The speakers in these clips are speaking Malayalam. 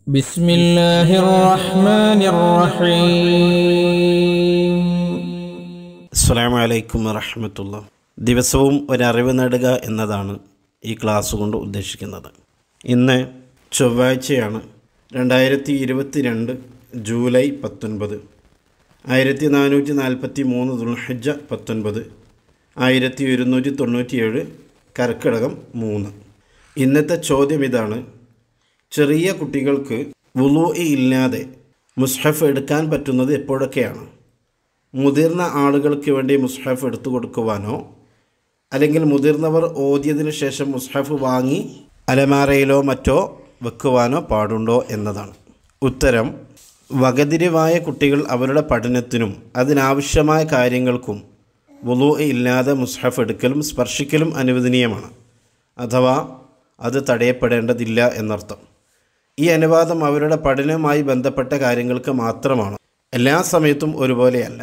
بسم الله الرحمن الرحيم അസ്സാം വലൈക്കും വറഹമത്തുള്ള ദിവസവും ഒരറിവ് നേടുക എന്നതാണ് ഈ ക്ലാസ് കൊണ്ട് ഉദ്ദേശിക്കുന്നത് ഇന്ന് ചൊവ്വാഴ്ചയാണ് രണ്ടായിരത്തി ഇരുപത്തി രണ്ട് ജൂലൈ പത്തൊൻപത് ആയിരത്തി നാനൂറ്റി നാൽപ്പത്തി മൂന്ന് ദുൽഹജ്ജ പത്തൊൻപത് ആയിരത്തി ഒരുന്നൂറ്റി തൊണ്ണൂറ്റിയേഴ് കർക്കിടകം മൂന്ന് ഇന്നത്തെ ചോദ്യം ഇതാണ് ചെറിയ കുട്ടികൾക്ക് വുളു ഇല്ലാതെ മുസ്ഹഫ് എടുക്കാൻ പറ്റുന്നത് എപ്പോഴൊക്കെയാണ് മുതിർന്ന ആളുകൾക്ക് വേണ്ടി മുസ്ഹഫ് എടുത്തു കൊടുക്കുവാനോ അല്ലെങ്കിൽ മുതിർന്നവർ ഓതിയതിനു ശേഷം മുസ്ഹഫ് വാങ്ങി അലമാരയിലോ മറ്റോ വെക്കുവാനോ പാടുണ്ടോ എന്നതാണ് ഉത്തരം വകതിരിവായ കുട്ടികൾ അവരുടെ പഠനത്തിനും അതിനാവശ്യമായ കാര്യങ്ങൾക്കും വുളു ഇല്ലാതെ മുസ്ഹഫ് എടുക്കലും സ്പർശിക്കലും അനുവദനീയമാണ് അഥവാ അത് തടയപ്പെടേണ്ടതില്ല എന്നർത്ഥം ഈ അനുവാദം അവരുടെ പഠനവുമായി ബന്ധപ്പെട്ട കാര്യങ്ങൾക്ക് മാത്രമാണ് എല്ലാ സമയത്തും ഒരുപോലെയല്ല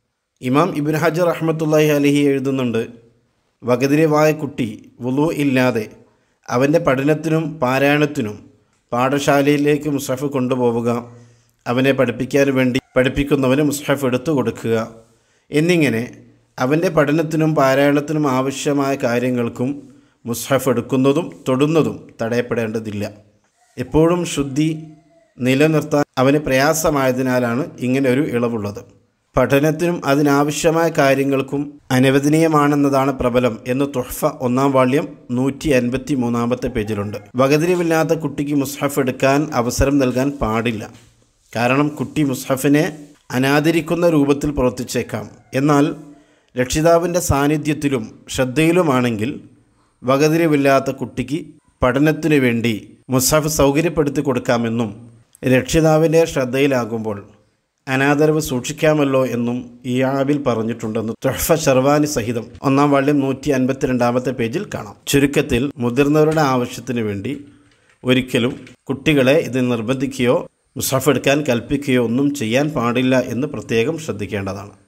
ഇമാം ഇബിൻ ഹജർ റഹ്മത്തുല്ലാഹി അലഹി എഴുതുന്നുണ്ട് വകതിരിവായ കുട്ടി വുളു ഇല്ലാതെ അവൻ്റെ പഠനത്തിനും പാരായണത്തിനും പാഠശാലയിലേക്ക് മുസ്ഹഫ് കൊണ്ടുപോവുക അവനെ പഠിപ്പിക്കാൻ വേണ്ടി പഠിപ്പിക്കുന്നവന് മുസ്ഹഫ് എടുത്തു കൊടുക്കുക എന്നിങ്ങനെ അവൻ്റെ പഠനത്തിനും പാരായണത്തിനും ആവശ്യമായ കാര്യങ്ങൾക്കും മുസ്ഹഫ് എടുക്കുന്നതും തൊടുന്നതും തടയപ്പെടേണ്ടതില്ല എപ്പോഴും ശുദ്ധി നിലനിർത്താൻ അവന് പ്രയാസമായതിനാലാണ് ഇങ്ങനെ ഒരു ഇളവുള്ളത് പഠനത്തിനും അതിനാവശ്യമായ കാര്യങ്ങൾക്കും അനുവദനീയമാണെന്നതാണ് പ്രബലം എന്ന് തുഹ്ഫ ഒന്നാം വാള്യം നൂറ്റി അൻപത്തി മൂന്നാമത്തെ പേജിലുണ്ട് വകതിരിവില്ലാത്ത കുട്ടിക്ക് മുസ്ഹഫ് എടുക്കാൻ അവസരം നൽകാൻ പാടില്ല കാരണം കുട്ടി മുസ്ഹഫിനെ അനാദരിക്കുന്ന രൂപത്തിൽ പ്രവർത്തിച്ചേക്കാം എന്നാൽ രക്ഷിതാവിൻ്റെ സാന്നിധ്യത്തിലും ശ്രദ്ധയിലുമാണെങ്കിൽ വകതിരിവില്ലാത്ത കുട്ടിക്ക് പഠനത്തിനു വേണ്ടി മുസാഫ് സൗകര്യപ്പെടുത്തി കൊടുക്കാമെന്നും രക്ഷിതാവിൻ്റെ ശ്രദ്ധയിലാകുമ്പോൾ അനാദരവ് സൂക്ഷിക്കാമല്ലോ എന്നും ഈ ആബിൽ പറഞ്ഞിട്ടുണ്ടെന്ന് തൊഹഫ ഷർവാനി സഹിതം ഒന്നാം വാള്യം നൂറ്റി അൻപത്തിരണ്ടാമത്തെ പേജിൽ കാണാം ചുരുക്കത്തിൽ മുതിർന്നവരുടെ ആവശ്യത്തിന് വേണ്ടി ഒരിക്കലും കുട്ടികളെ ഇത് നിർബന്ധിക്കുകയോ മുസാഫ് എടുക്കാൻ കൽപ്പിക്കുകയോ ഒന്നും ചെയ്യാൻ പാടില്ല എന്ന് പ്രത്യേകം ശ്രദ്ധിക്കേണ്ടതാണ്